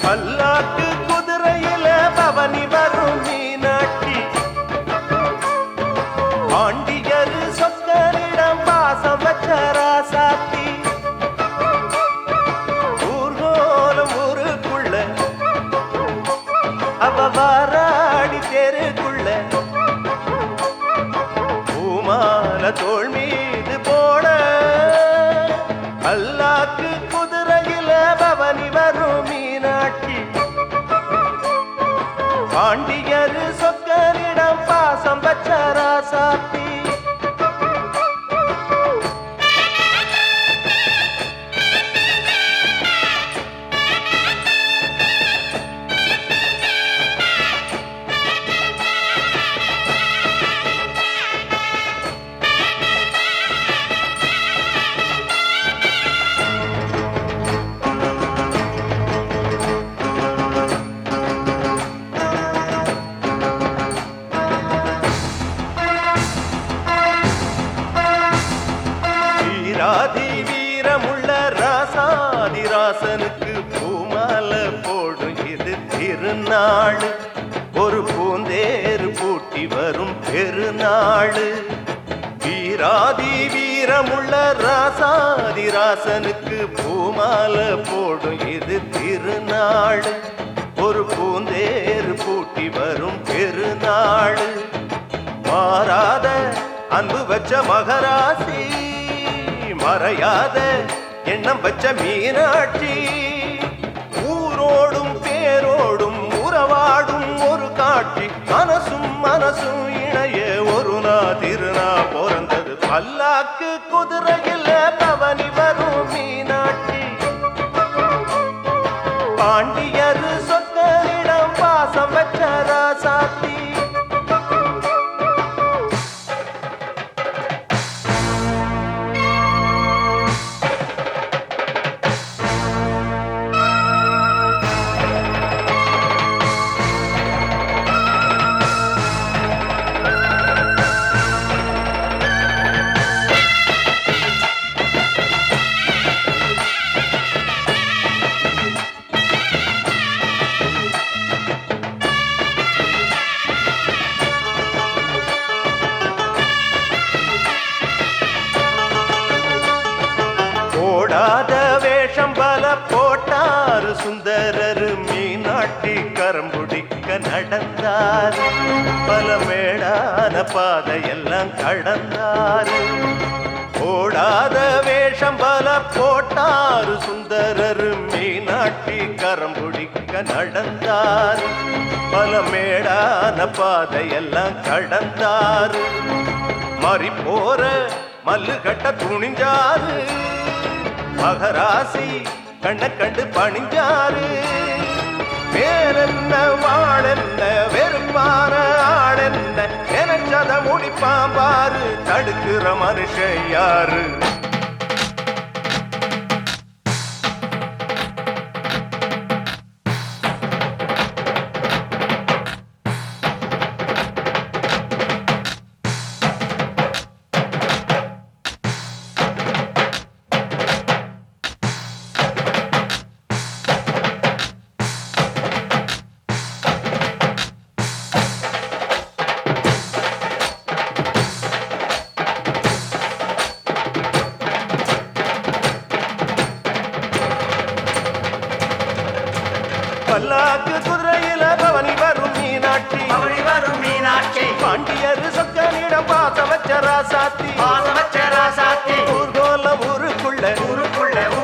பல்லாக்கு குதிரையில பவனி வரும் மீனாட்சி பாண்டியரு சொக்கரிடம் பாசம் வச்ச ராசாத்தி ஊர்கோலம் ஊருக்குள்ள அவ வாராடி தெருக்குள்ள பூமால தோள் மீது போட அல்லாக்கு குதிரையில பவனி வரும் மீனாட்சி பாண்டியரு சொக்கரிடம் பாசம் வச்ச ராசாத்தி வீராதி வீரமுள்ள ராசாதி ராசனுக்கு பூமால போடும் இது திருநாள் ஒரு பூந்தேறு பூட்டி வரும் பெருநாள் வீராதி வீரமுள்ள ராசாதி ராசனுக்கு பூமால போடும் இது திருநாள் ஒரு பூந்தேறு பூட்டி வரும் பெருநாள் மாறாத அன்பு வச்ச மகராசி மறையாத எண்ணம் வச்ச மீனாட்சி ஊரோடும் பேரோடும் உறவாடும் ஒரு காட்சி மனசும் மனசும் இணைய ஒரு நா திருநா பிறந்தது பல்லாக்கு குதிரையில் பவனி வரும் மீனாட்சி பாண்டியரு சொக்கரிடம் பாசம் வச்ச ராசாத்தி போடாத வேஷம் பல போட்டாரு சுந்தரரு மீனாட்டி கரம்புடிக்க நடந்தார் பல மேடான பாதையெல்லாம் கடந்தார் போடாத வேஷம் பல போட்டாரு சுந்தரரு மீனாட்டி கரம்புடிக்க நடந்தார் பல மேடான பாதையெல்லாம் கடந்தார் மாறி போற மல்லு கட்ட துணிஞ்சாரு மகராசி கண்ண கண்டு பணிஞ்சாரு வேறென்ன வாழென்ன வெறுப்பான ஆளென்ன நினைச்சத முடிப்பான் பாரு தடுக்கிற மனுஷன் யாரு பல்லாக்கு குதிரையில பவனி வரும் மீனாட்சி அவளி வரும் மீனாட்சி பாண்டியர் சொக்கனிடம் பாச வச்ச ராசாத்தி பாசமச்ச ராசாத்தி ஊர்கோலம் ஊருக்குள்ள ஊருக்குள்ள